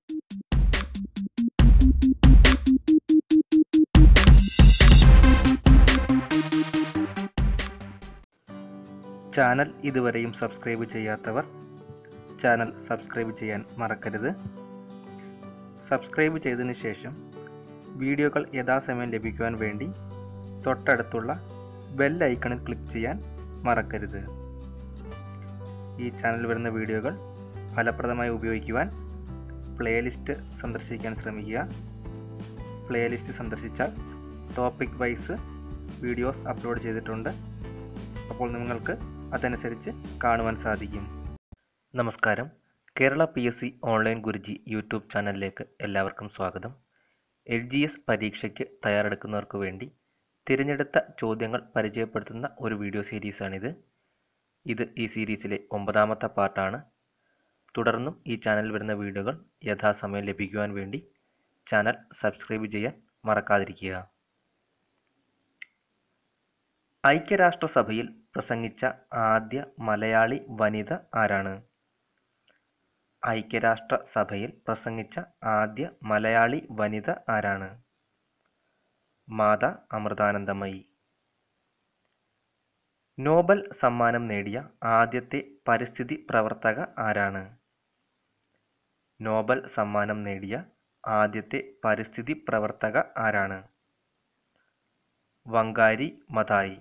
channel ഇതുവരെയും subscribe ചെയ്യാത്തവർ channel subscribe ചെയ്യാൻ മറക്കരുത് സബ്സ്ക്രൈബ് ചെയ്തതിന് ശേഷം വീഡിയോകൾ യഥാസമയം ലഭിക്കുവാൻ വേണ്ടി തൊട്ടടുത്തുള്ള ബെൽ ഐക്കണിൽ ക്ലിക്ക് ചെയ്യാൻ മറക്കരുത് ഈ ചാനൽ വരുന്ന വീഡിയോകൾ ഫലപ്രദമായി ഉപയോഗിക്കുവാൻ പ്ലേലിസ്റ്റ് സന്ദർശിക്കാൻ ശ്രമിക്കുക പ്ലേലിസ്റ്റ് സന്ദർശിച്ചാൽ ടോപ്പിക് വൈസ് വീഡിയോസ് അപ്ലോഡ് ചെയ്തിട്ടുണ്ട് അപ്പോൾ നിങ്ങൾക്ക് അതനുസരിച്ച് കാണുവാൻ സാധിക്കും നമസ്കാരം Kerala P S C online Guruji YouTube ചാനലിലേക്ക് എല്ലാവർക്കും സ്വാഗതം എൽ ജി എസ് പരീക്ഷയ്ക്ക് തയ്യാറെടുക്കുന്നവർക്ക് വേണ്ടി തിരഞ്ഞെടുത്ത ചോദ്യങ്ങൾ പരിചയപ്പെടുത്തുന്ന ഒരു വീഡിയോ സീരീസാണിത് ഇത് ഈ സീരീസിലെ ഒമ്പതാമത്തെ പാർട്ടാണ് തുടർന്നും ഈ ചാനലിൽ വരുന്ന വീഡിയോകൾ യഥാസമയം ലഭിക്കുവാൻ വേണ്ടി ചാനൽ സബ്സ്ക്രൈബ് ചെയ്യാൻ മറക്കാതിരിക്കുക ഐക്യരാഷ്ട്രസഭയിൽ പ്രസംഗിച്ച ആദ്യ മലയാളി വനിത ആരാണ് ഐക്യരാഷ്ട്രസഭയിൽ പ്രസംഗിച്ച ആദ്യ മലയാളി വനിത ആരാണ് മാത അമൃതാനന്ദമയി നോബൽ സമ്മാനം നേടിയ ആദ്യത്തെ പരിസ്ഥിതി പ്രവർത്തക ആരാണ് നോബൽ സമ്മാനം നേടിയ ആദ്യത്തെ പരിസ്ഥിതി പ്രവർത്തക ആരാണ് വങ്കാരി മതായി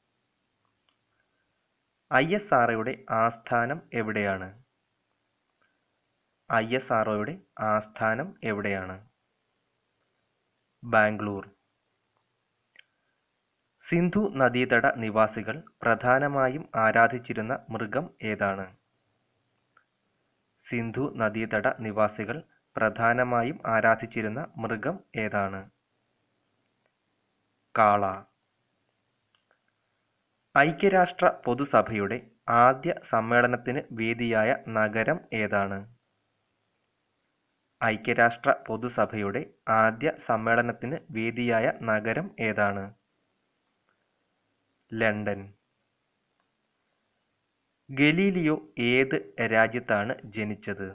ഐ എസ് ആർഒയുടെ ആസ്ഥാനം എവിടെയാണ് ഐ എസ് ആർഒയുടെ ആസ്ഥാനം എവിടെയാണ് ബാംഗ്ലൂർ സിന്ധു നദീതട നിവാസികൾ പ്രധാനമായും ആരാധിച്ചിരുന്ന മൃഗം ഏതാണ് സിന്ധു നദീതട നിവാസികൾ പ്രധാനമായും ആരാധിച്ചിരുന്ന മൃഗം ഏതാണ് കാള ഐക്യരാഷ്ട്ര പൊതുസഭയുടെ ആദ്യ സമ്മേളനത്തിന് വേദിയായ നഗരം ഏതാണ് ഐക്യരാഷ്ട്ര പൊതുസഭയുടെ ആദ്യ സമ്മേളനത്തിന് വേദിയായ നഗരം ഏതാണ് ലണ്ടൻ ഗലീലിയോ ഏത് രാജ്യത്താണ് ജനിച്ചത്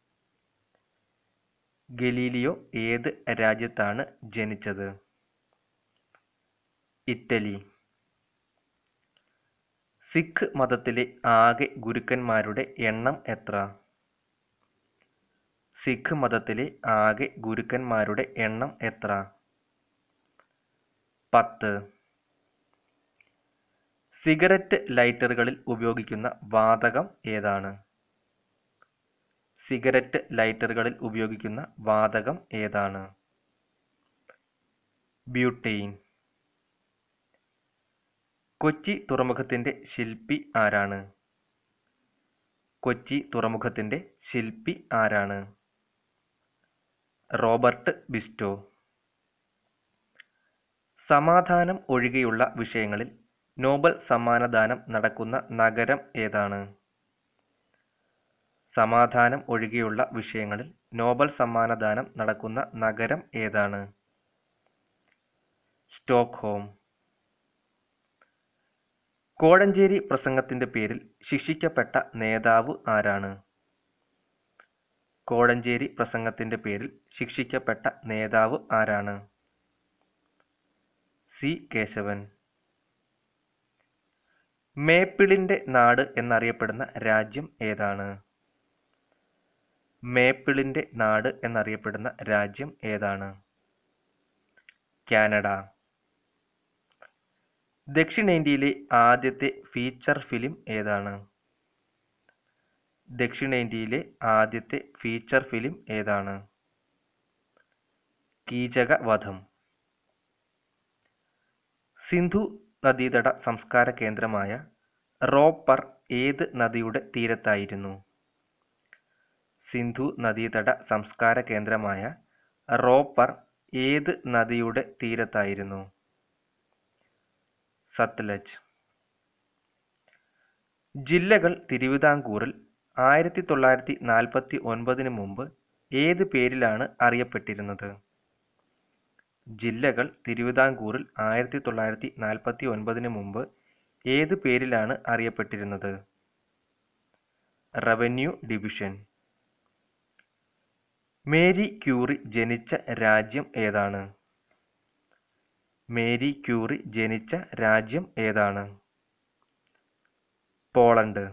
ഗലീലിയോ ഏത് രാജ്യത്താണ് ജനിച്ചത് ഇറ്റലി സിഖ് മതത്തിലെ ആകെ ഗുരുക്കന്മാരുടെ എണ്ണം എത്ര സിഖ് മതത്തിലെ ആകെ ഗുരുക്കന്മാരുടെ എണ്ണം എത്ര പത്ത് സിഗരറ്റ് ലൈറ്ററുകളിൽ ഉപയോഗിക്കുന്ന വാതകം ഏതാണ് സിഗരറ്റ് ലൈറ്ററുകളിൽ ഉപയോഗിക്കുന്ന വാതകം ഏതാണ് ബ്യൂട്ടെയിൻ കൊച്ചി തുറമുഖത്തിൻ്റെ ശില്പി ആരാണ് കൊച്ചി തുറമുഖത്തിൻ്റെ ശില്പി ആരാണ് റോബർട്ട് ബിസ്റ്റോ സമാധാനം ഒഴികെയുള്ള വിഷയങ്ങളിൽ നോബൽ സമ്മാനദാനം നടക്കുന്ന നഗരം ഏതാണ് സമാധാനം ഒഴികെയുള്ള വിഷയങ്ങളിൽ നോബൽ സമ്മാനദാനം നടക്കുന്ന നഗരം ഏതാണ് സ്റ്റോക്ക്ഹോം കോഴഞ്ചേരി പ്രസംഗത്തിന്റെ പേരിൽ ശിക്ഷിക്കപ്പെട്ട നേതാവ് ആരാണ് കോഴഞ്ചേരി പ്രസംഗത്തിന്റെ പേരിൽ ശിക്ഷിക്കപ്പെട്ട നേതാവ് ആരാണ് സി കേശവൻ മേപ്പിളിന്റെ നാട് എന്നറിയപ്പെടുന്ന രാജ്യം ഏതാണ് മേപ്പിളിന്റെ നാട് എന്നറിയപ്പെടുന്ന രാജ്യം ഏതാണ് കാനഡ ദക്ഷിണേന്ത്യയിലെ ആദ്യത്തെ ഫീച്ചർ ഫിലിം ഏതാണ് ദക്ഷിണേന്ത്യയിലെ ആദ്യത്തെ ഫീച്ചർ ഫിലിം ഏതാണ് കീചകവധം സിന്ധു നദീതട സംസ്കാര കേന്ദ്രമായ റോപ്പർ ഏത് നദിയുടെ തീരത്തായിരുന്നു സിന്ധു നദീതട സംസ്കാര കേന്ദ്രമായ റോപ്പർ ഏത് നദിയുടെ തീരത്തായിരുന്നു സത്ലജ് ജില്ലകൾ തിരുവിതാംകൂറിൽ ആയിരത്തി തൊള്ളായിരത്തി നാൽപ്പത്തി ഒൻപതിന് മുമ്പ് ഏത് പേരിലാണ് അറിയപ്പെട്ടിരുന്നത് ജില്ലകൾ തിരുവിതാംകൂറിൽ ആയിരത്തി തൊള്ളായിരത്തി നാൽപ്പത്തി ഒൻപതിന് മുമ്പ് ഏത് പേരിലാണ് അറിയപ്പെട്ടിരുന്നത് റവന്യൂ ഡിവിഷൻ മേരി ക്യൂറി ജനിച്ച രാജ്യം ഏതാണ് മേരി ക്യൂറി ജനിച്ച രാജ്യം ഏതാണ് പോളണ്ട്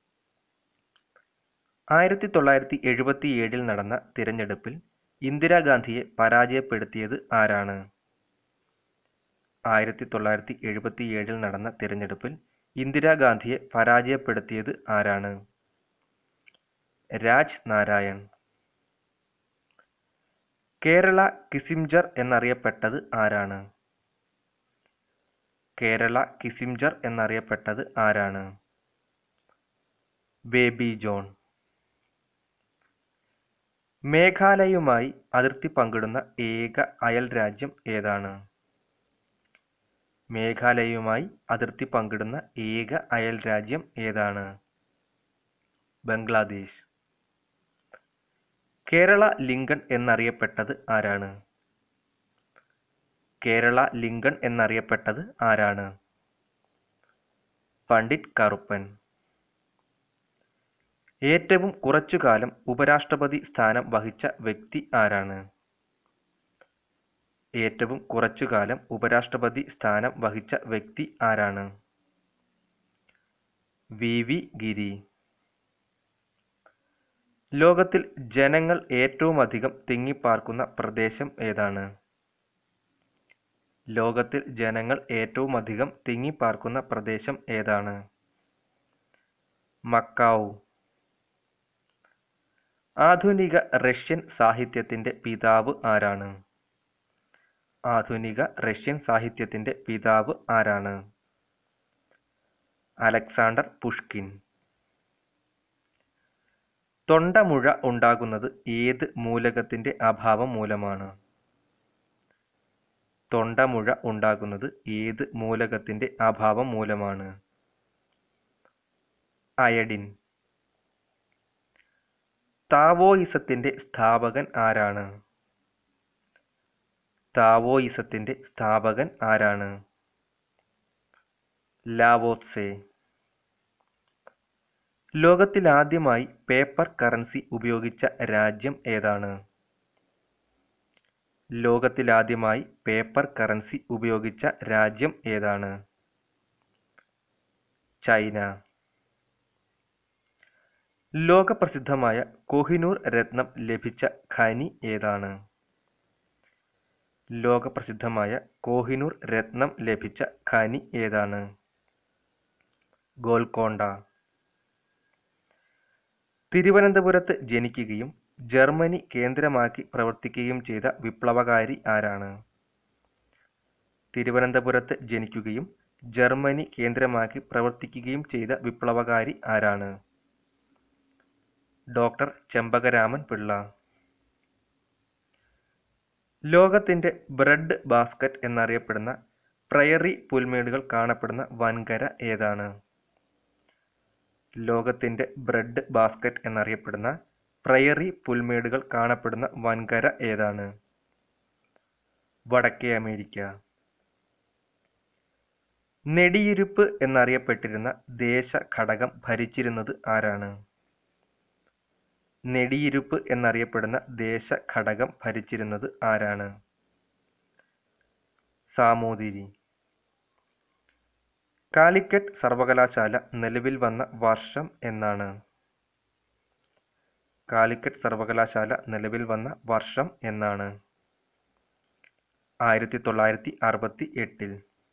ആയിരത്തി തൊള്ളായിരത്തി എഴുപത്തി ഏഴിൽ നടന്ന തിരഞ്ഞെടുപ്പിൽ ഇന്ദിരാഗാന്ധിയെ പരാജയപ്പെടുത്തിയത് ആരാണ് ആയിരത്തി തൊള്ളായിരത്തി എഴുപത്തി ഏഴിൽ നടന്ന തിരഞ്ഞെടുപ്പിൽ ഇന്ദിരാഗാന്ധിയെ പരാജയപ്പെടുത്തിയത് ആരാണ് രാജ് നാരായൺ കേരള കിസിംജർ എന്നറിയപ്പെട്ടത് ആരാണ് കേരള കിസിംജർ എന്നറിയപ്പെട്ടത് ആരാണ് ബേബി ജോൺ മേഘാലയയുമായി അതിർത്തി പങ്കിടുന്ന ഏക അയൽ രാജ്യം ഏതാണ് മേഘാലയയുമായി അതിർത്തി പങ്കിടുന്ന ഏക അയൽ രാജ്യം ഏതാണ് ബംഗ്ലാദേശ് കേരള ലിങ്കൺ എന്നറിയപ്പെട്ടത് ആരാണ് കേരള ലിങ്കൺ എന്നറിയപ്പെട്ടത് ആരാണ് പണ്ഡിറ്റ് കറുപ്പൻ ഏറ്റവും കുറച്ചുകാലം ഉപരാഷ്ട്രപതി സ്ഥാനം വഹിച്ച വ്യക്തി ആരാണ് ഏറ്റവും കുറച്ചുകാലം ഉപരാഷ്ട്രപതി സ്ഥാനം വഹിച്ച വ്യക്തി ആരാണ് വി വി ഗിരി ലോകത്തിൽ ജനങ്ങൾ ഏറ്റവുമധികം തിങ്ങിപ്പാർക്കുന്ന പ്രദേശം ഏതാണ് ലോകത്തിൽ ജനങ്ങൾ ഏറ്റവുമധികം തിങ്ങിപ്പാർക്കുന്ന പ്രദേശം ഏതാണ് മക്കാവു ആധുനിക റഷ്യൻ സാഹിത്യത്തിൻ്റെ പിതാവ് ആരാണ് ആധുനിക റഷ്യൻ സാഹിത്യത്തിൻ്റെ പിതാവ് ആരാണ് അലക്സാണ്ടർ പുഷ്കിൻ തൊണ്ടമുഴ ഉണ്ടാകുന്നത് ഏത് മൂലകത്തിൻ്റെ അഭാവം മൂലമാണ് തൊണ്ടമുഴ ഉണ്ടാകുന്നത് ഏത് മൂലകത്തിൻ്റെ അഭാവം മൂലമാണ് അയഡിൻ താവോയിസത്തിൻ്റെ സ്ഥാപകൻ ആരാണ് താവോയിസത്തിൻ്റെ സ്ഥാപകൻ ആരാണ് ലാവോത്സെ ലോകത്തിലാദ്യമായി പേപ്പർ കറൻസി ഉപയോഗിച്ച രാജ്യം ഏതാണ് ലോകത്തിലാദ്യമായി പേപ്പർ കറൻസി ഉപയോഗിച്ച രാജ്യം ഏതാണ് ചൈന ലോകപ്രസിദ്ധമായ കോഹിനൂർ രത്നം ലഭിച്ച ഖനി ഏതാണ് ലോകപ്രസിദ്ധമായ കോഹിനൂർ രത്നം ലഭിച്ച ഖനി ഏതാണ് ഗോൽക്കൊണ്ട തിരുവനന്തപുരത്ത് ജനിക്കുകയും ജർമ്മനി കേന്ദ്രമാക്കി പ്രവർത്തിക്കുകയും ചെയ്ത വിപ്ലവകാരി ആരാണ് തിരുവനന്തപുരത്ത് ജനിക്കുകയും ജർമ്മനി കേന്ദ്രമാക്കി പ്രവർത്തിക്കുകയും ചെയ്ത വിപ്ലവകാരി ആരാണ് ഡോക്ടർ ചെമ്പകരാമൻ പിള്ള ലോകത്തിൻ്റെ ബ്രെഡ് ബാസ്ക്കറ്റ് എന്നറിയപ്പെടുന്ന പ്രയറി പുൽമേടുകൾ കാണപ്പെടുന്ന വൻകര ഏതാണ് ലോകത്തിൻ്റെ ബ്രെഡ് ബാസ്ക്കറ്റ് എന്നറിയപ്പെടുന്ന പ്രയറി പുൽമേടുകൾ കാണപ്പെടുന്ന വൻകര ഏതാണ് വടക്കേ അമേരിക്ക നെടിയിരുപ്പ് എന്നറിയപ്പെട്ടിരുന്ന ദേശഘടകം ഭരിച്ചിരുന്നത് ആരാണ് നെടിയിരുപ്പ് എന്നറിയപ്പെടുന്ന ദേശഘടകം ഭരിച്ചിരുന്നത് ആരാണ് സാമൂതിരി കാലിക്കറ്റ് സർവകലാശാല നിലവിൽ വന്ന വർഷം എന്നാണ് കാലിക്കറ്റ് സർവകലാശാല നിലവിൽ വന്ന വർഷം എന്നാണ് ആയിരത്തി തൊള്ളായിരത്തി അറുപത്തി എട്ടിൽ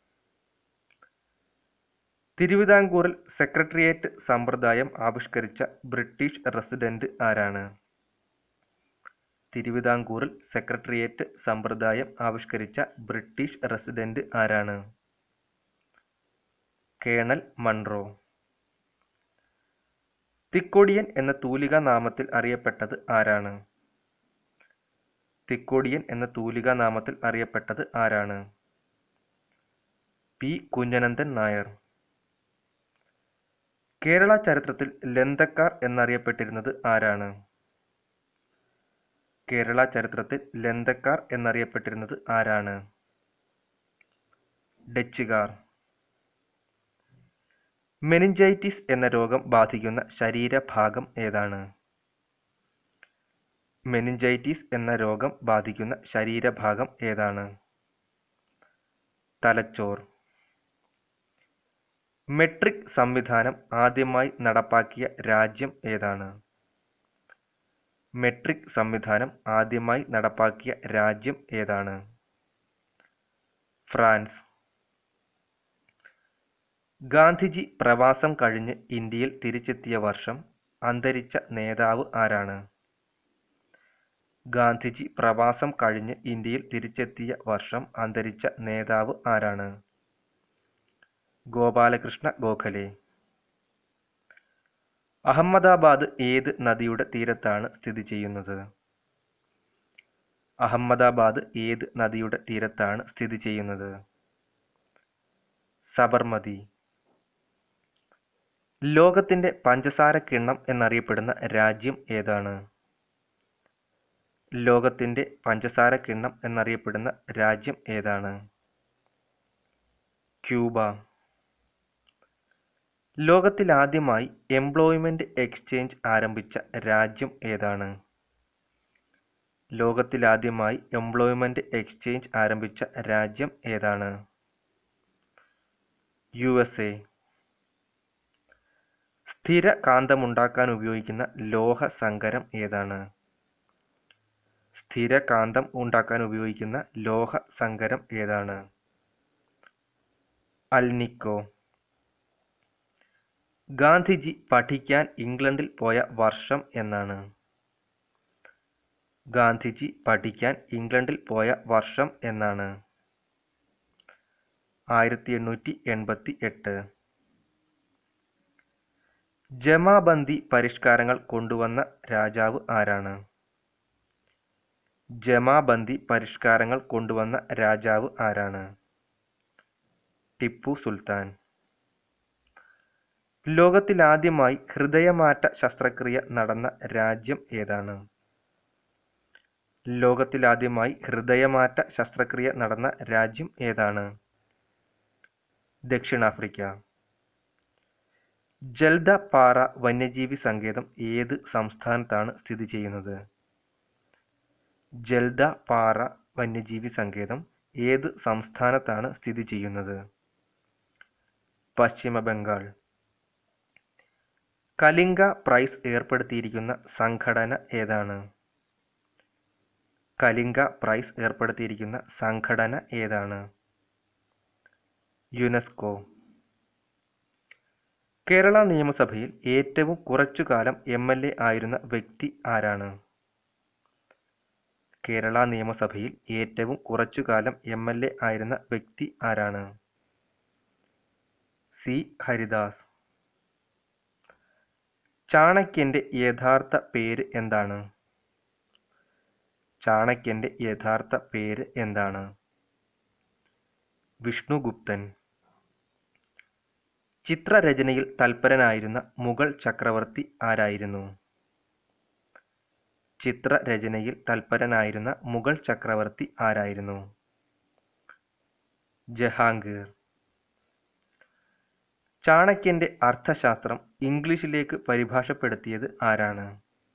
തിരുവിതാംകൂറിൽ സെക്രട്ടേറിയറ്റ് സമ്പ്രദായം ആവിഷ്കരിച്ച ബ്രിട്ടീഷ് റെസിഡന്റ് ആരാണ് തിരുവിതാംകൂറിൽ സെക്രട്ടേറിയറ്റ് സമ്പ്രദായം ആവിഷ്കരിച്ച ബ്രിട്ടീഷ് റെസിഡന്റ് ആരാണ് കേണൽ മൺറോ തിക്കോടിയൻ എന്ന തൂലികാ നാമത്തിൽ അറിയപ്പെട്ടത് ആരാണ് തിക്കോടിയൻ എന്ന തൂലികാ നാമത്തിൽ അറിയപ്പെട്ടത് ആരാണ് പി കുഞ്ഞനന്ദൻ നായർ കേരള ചരിത്രത്തിൽ ലന്തക്കാർ എന്നറിയപ്പെട്ടിരുന്നത് ആരാണ് കേരള ചരിത്രത്തിൽ ലന്തക്കാർ എന്നറിയപ്പെട്ടിരുന്നത് ആരാണ് ഡച്ചുകാർ മെനിഞ്ചൈറ്റിസ് എന്ന രോഗം ബാധിക്കുന്ന ശരീരഭാഗം ഏതാണ് മെനിഞ്ചൈറ്റിസ് എന്ന രോഗം ബാധിക്കുന്ന ശരീരഭാഗം ഏതാണ് തലച്ചോർ മെട്രിക് സംവിധാനം ആദ്യമായി നടപ്പാക്കിയ രാജ്യം ഏതാണ് മെട്രിക് സംവിധാനം ആദ്യമായി നടപ്പാക്കിയ രാജ്യം ഏതാണ് ഫ്രാൻസ് ഗാന്ധിജി പ്രവാസം കഴിഞ്ഞ് ഇന്ത്യയിൽ തിരിച്ചെത്തിയ വർഷം അന്തരിച്ച നേതാവ് ആരാണ് ഗാന്ധിജി പ്രവാസം കഴിഞ്ഞ് ഇന്ത്യയിൽ തിരിച്ചെത്തിയ വർഷം അന്തരിച്ച നേതാവ് ആരാണ് ഗോപാലകൃഷ്ണ ഗോഖലെ അഹമ്മദാബാദ് ഏത് നദിയുടെ തീരത്താണ് സ്ഥിതി ചെയ്യുന്നത് അഹമ്മദാബാദ് ഏത് നദിയുടെ തീരത്താണ് സ്ഥിതി ചെയ്യുന്നത് സബർമതി ലോകത്തിന്റെ പഞ്ചസാര കിണ്ണം എന്നറിയപ്പെടുന്ന രാജ്യം ഏതാണ് ലോകത്തിന്റെ പഞ്ചസാര കിണ്ണം എന്നറിയപ്പെടുന്ന രാജ്യം ഏതാണ് ക്യൂബ ലോകത്തിലാദ്യമായി എംപ്ലോയ്മെന്റ് എക്സ്ചേഞ്ച് ആരംഭിച്ച രാജ്യം ഏതാണ് ലോകത്തിലാദ്യമായി എംപ്ലോയ്മെന്റ് എക്സ്ചേഞ്ച് ആരംഭിച്ച രാജ്യം ഏതാണ് യു എസ് എ സ്ഥിര കാന്തമുണ്ടാക്കാൻ ഉപയോഗിക്കുന്ന ലോഹ സങ്കരം ഏതാണ് സ്ഥിര കാന്തം ഉണ്ടാക്കാൻ ഉപയോഗിക്കുന്ന ലോഹ സങ്കരം ഏതാണ് അൽനിക്കോ ഗാന്ധിജി പഠിക്കാൻ ഇംഗ്ലണ്ടിൽ പോയ വർഷം എന്നാണ് ഗാന്ധിജി പഠിക്കാൻ ഇംഗ്ലണ്ടിൽ പോയ വർഷം എന്നാണ് ആയിരത്തി എണ്ണൂറ്റി എൺപത്തി എട്ട് ജമാബന്ദി പരിഷ്കാരങ്ങൾ കൊണ്ടുവന്ന രാജാവ് ആരാണ് ജമാബന്ദി പരിഷ്കാരങ്ങൾ കൊണ്ടുവന്ന രാജാവ് ആരാണ് ടിപ്പു സുൽത്താൻ ലോകത്തിലാദ്യമായി ഹൃദയമാറ്റ ശസ്ത്രക്രിയ നടന്ന രാജ്യം ഏതാണ് ലോകത്തിലാദ്യമായി ഹൃദയമാറ്റ ശസ്ത്രക്രിയ നടന്ന രാജ്യം ഏതാണ് ദക്ഷിണാഫ്രിക്ക ജൽദ പാറ വന്യജീവി സങ്കേതം ഏത് സംസ്ഥാനത്താണ് സ്ഥിതി ചെയ്യുന്നത് ജൽദ പാറ വന്യജീവി സങ്കേതം ഏത് സംസ്ഥാനത്താണ് സ്ഥിതി ചെയ്യുന്നത് പശ്ചിമ ബംഗാൾ കലിംഗ പ്രൈസ് ഏർപ്പെടുത്തിയിരിക്കുന്ന സംഘടന ഏതാണ് കലിംഗ പ്രൈസ് ഏർപ്പെടുത്തിയിരിക്കുന്ന സംഘടന ഏതാണ് യുനെസ്കോ കേരള നിയമസഭയിൽ ഏറ്റവും കുറച്ചുകാലം എം എൽ എ ആയിരുന്ന വ്യക്തി ആരാണ് കേരള നിയമസഭയിൽ ഏറ്റവും കുറച്ചുകാലം എം എൽ എ ആയിരുന്ന വ്യക്തി ആരാണ് സി ഹരിദാസ് ചാണക്യന്റെ യഥാർത്ഥ പേര് എന്താണ് ചാണക്യന്റെ യഥാർത്ഥ പേര് എന്താണ് വിഷ്ണുഗുപ്തൻ ചിത്രരചനയിൽ തൽപരനായിരുന്ന മുഗൾ ചക്രവർത്തി ആരായിരുന്നു ചിത്രരചനയിൽ തൽപരനായിരുന്ന മുഗൾ ചക്രവർത്തി ആരായിരുന്നു ജഹാംഗീർ ചാണക്യന്റെ അർത്ഥശാസ്ത്രം ഇംഗ്ലീഷിലേക്ക് പരിഭാഷപ്പെടുത്തിയത് ആരാണ്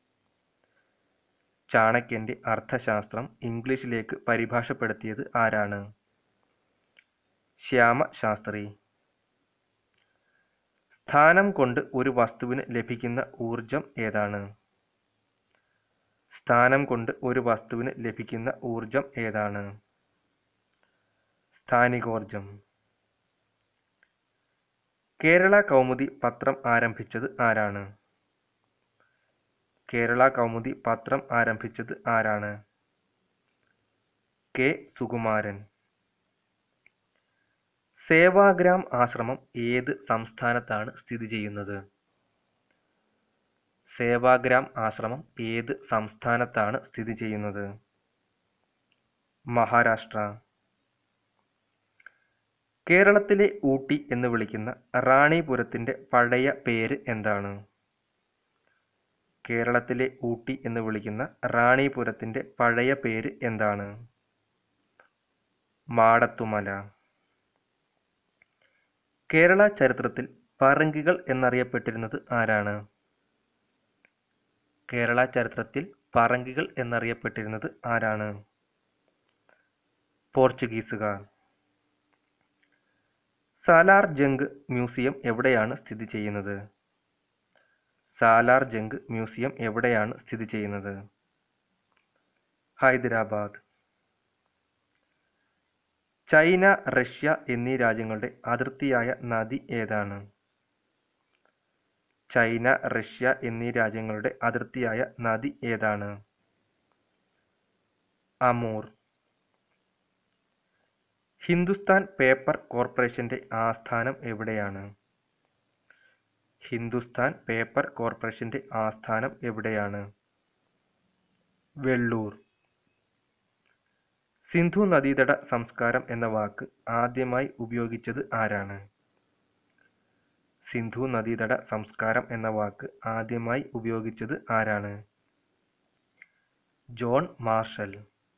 ചാണക്യന്റെ അർത്ഥശാസ്ത്രം ഇംഗ്ലീഷിലേക്ക് പരിഭാഷപ്പെടുത്തിയത് ആരാണ് ശ്യാമശാസ്ത്രി സ്ഥാനം കൊണ്ട് ഒരു വസ്തുവിന് ലഭിക്കുന്ന ഊർജം ഏതാണ് സ്ഥാനം കൊണ്ട് ഒരു വസ്തുവിന് ലഭിക്കുന്ന ഊർജം ഏതാണ് സ്ഥാനികോർജം കേരള കൗമുദി പത്രം ആരംഭിച്ചത് ആരാണ് കേരള കൗമുദി പത്രം ആരംഭിച്ചത് ആരാണ് കെ സുകുമാരൻ സേവാഗ്രാം ആശ്രമം ഏത് സംസ്ഥാനത്താണ് സ്ഥിതി ചെയ്യുന്നത് സേവാഗ്രാം ആശ്രമം ഏത് സംസ്ഥാനത്താണ് സ്ഥിതി ചെയ്യുന്നത് മഹാരാഷ്ട്ര കേരളത്തിലെ ഊട്ടി എന്ന് വിളിക്കുന്ന റാണിപുരത്തിന്റെ പഴയ പേര് എന്താണ് കേരളത്തിലെ ഊട്ടി എന്ന് വിളിക്കുന്ന റാണിപുരത്തിന്റെ പഴയ പേര് എന്താണ് മാടത്തുമല കേരള ചരിത്രത്തിൽ പറങ്കികൾ എന്നറിയപ്പെട്ടിരുന്നത് ആരാണ് കേരള ചരിത്രത്തിൽ പറങ്കികൾ എന്നറിയപ്പെട്ടിരുന്നത് ആരാണ് പോർച്ചുഗീസുകാർ സാലാർ ജംഗ് മ്യൂസിയം എവിടെയാണ് സ്ഥിതി ചെയ്യുന്നത് സാലാർ ജംഗ് മ്യൂസിയം എവിടെയാണ് സ്ഥിതി ചെയ്യുന്നത് ഹൈദരാബാദ് ചൈന റഷ്യ എന്നീ രാജ്യങ്ങളുടെ അതിർത്തിയായ നദി ഏതാണ് ചൈന റഷ്യ എന്നീ രാജ്യങ്ങളുടെ അതിർത്തിയായ നദി ഏതാണ് അമൂർ ഹിന്ദുസ്ഥാൻ പേപ്പർ കോർപ്പറേഷന്റെ ആസ്ഥാനം എവിടെയാണ് ഹിന്ദുസ്ഥാൻ പേപ്പർ കോർപ്പറേഷന്റെ ആസ്ഥാനം എവിടെയാണ് വെള്ളൂർ സിന്ധു നദീതട സംസ്കാരം എന്ന വാക്ക് ആദ്യമായി ഉപയോഗിച്ചത് ആരാണ് സിന്ധു നദീതട സംസ്കാരം എന്ന വാക്ക് ആദ്യമായി ഉപയോഗിച്ചത് ആരാണ് ജോൺ മാർഷൽ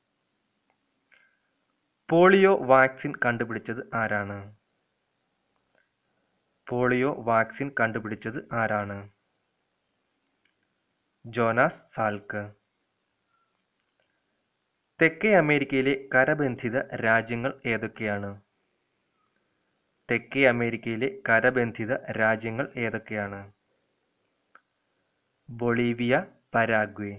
പോളിയോ വാക്സിൻ കണ്ടുപിടിച്ചത് ആരാണ് പോളിയോ വാക്സിൻ കണ്ടുപിടിച്ചത് ആരാണ് ജോനാസ് സാൽക്ക് തെക്കേ അമേരിക്കയിലെ കരബന്ധിത രാജ്യങ്ങൾ ഏതൊക്കെയാണ് തെക്കേ അമേരിക്കയിലെ കരബന്ധിത രാജ്യങ്ങൾ ഏതൊക്കെയാണ് ബൊളീവിയ പരാഗ്വേ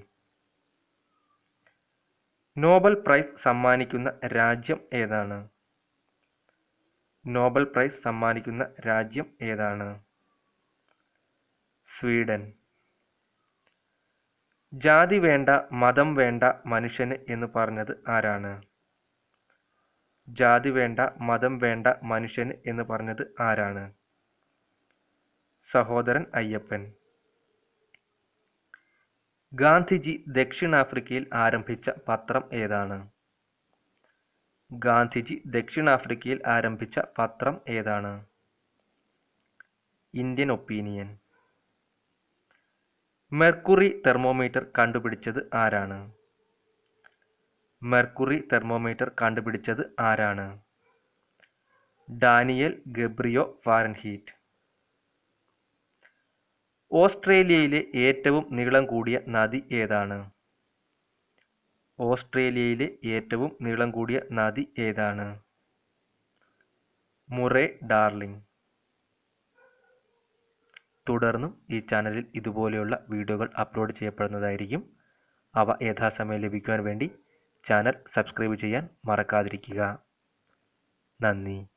നോബൽ പ്രൈസ് സമ്മാനിക്കുന്ന രാജ്യം ഏതാണ് നോബൽ പ്രൈസ് സമ്മാനിക്കുന്ന രാജ്യം ഏതാണ് സ്വീഡൻ ജാതി വേണ്ട മതം വേണ്ട മനുഷ്യന് എന്ന് പറഞ്ഞത് ആരാണ് ജാതി വേണ്ട മതം വേണ്ട മനുഷ്യന് എന്ന് പറഞ്ഞത് ആരാണ് സഹോദരൻ അയ്യപ്പൻ ഗാന്ധിജി ദക്ഷിണാഫ്രിക്കയിൽ ആരംഭിച്ച പത്രം ഏതാണ് ഗാന്ധിജി ദക്ഷിണാഫ്രിക്കയിൽ ആരംഭിച്ച പത്രം ഏതാണ് ഇന്ത്യൻ ഒപ്പീനിയൻ മെർക്കുറി തെർമോമീറ്റർ കണ്ടുപിടിച്ചത് ആരാണ് മെർക്കുറി തെർമോമീറ്റർ കണ്ടുപിടിച്ചത് ആരാണ് ഡാനിയൽ ഗബ്രിയോ ഫാരൻഹീറ്റ് ഓസ്ട്രേലിയയിലെ ഏറ്റവും നീളം കൂടിയ നദി ഏതാണ് ഓസ്ട്രേലിയയിലെ ഏറ്റവും നീളം കൂടിയ നദി ഏതാണ് മുറേ ഡാർലിംഗ് തുടർന്നും ഈ ചാനലിൽ ഇതുപോലെയുള്ള വീഡിയോകൾ അപ്ലോഡ് ചെയ്യപ്പെടുന്നതായിരിക്കും അവ യഥാസമയം ലഭിക്കുവാൻ വേണ്ടി ചാനൽ സബ്സ്ക്രൈബ് ചെയ്യാൻ മറക്കാതിരിക്കുക നന്ദി